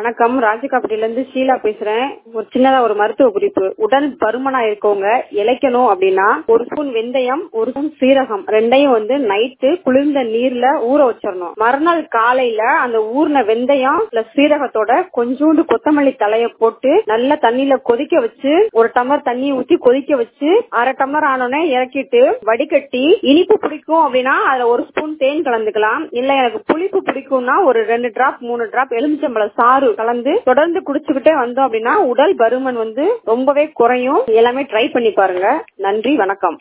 வணக்கம் ராஜகாப்பட்டில இருந்து ஷீலா பேசுறேன் ஒரு சின்னதா ஒரு மருத்துவ குறிப்பு உடல் பருமனா இருக்கவங்க இளைக்கணும் அப்படின்னா ஒரு ஸ்பூன் வெந்தயம் ஒரு ஸ்பூன் சீரகம் ரெண்டையும் வந்து நைட்டு குளிர்ந்த நீர்ல ஊற வச்சிடணும் மறுநாள் காலையில அந்த ஊர்ன வெந்தயம் பிளஸ் சீரகத்தோட கொஞ்சோண்டு கொத்தமல்லி தலைய போட்டு நல்லா தண்ணியில கொதிக்க வச்சு ஒரு டம்ளர் தண்ணி ஊத்தி கொதிக்க வச்சு அரை டம்ளர் ஆனோடனே இறக்கிட்டு வடிகட்டி இனிப்பு பிடிக்கும் அப்படின்னா அதுல ஒரு ஸ்பூன் தேன் கலந்துக்கலாம் இல்ல எனக்கு புளிப்பு பிடிக்கும்னா ஒரு ரெண்டு டிராப் மூணு டிராப் எலுமிச்சம்பழ சாறு கலந்து தொடர்ந்து குடிச்சுக்கிட்டே வந்தோம் அப்படின்னா உடல் பருமன் வந்து ரொம்பவே குறையும் எல்லாமே ட்ரை பண்ணி பாருங்க நன்றி வணக்கம்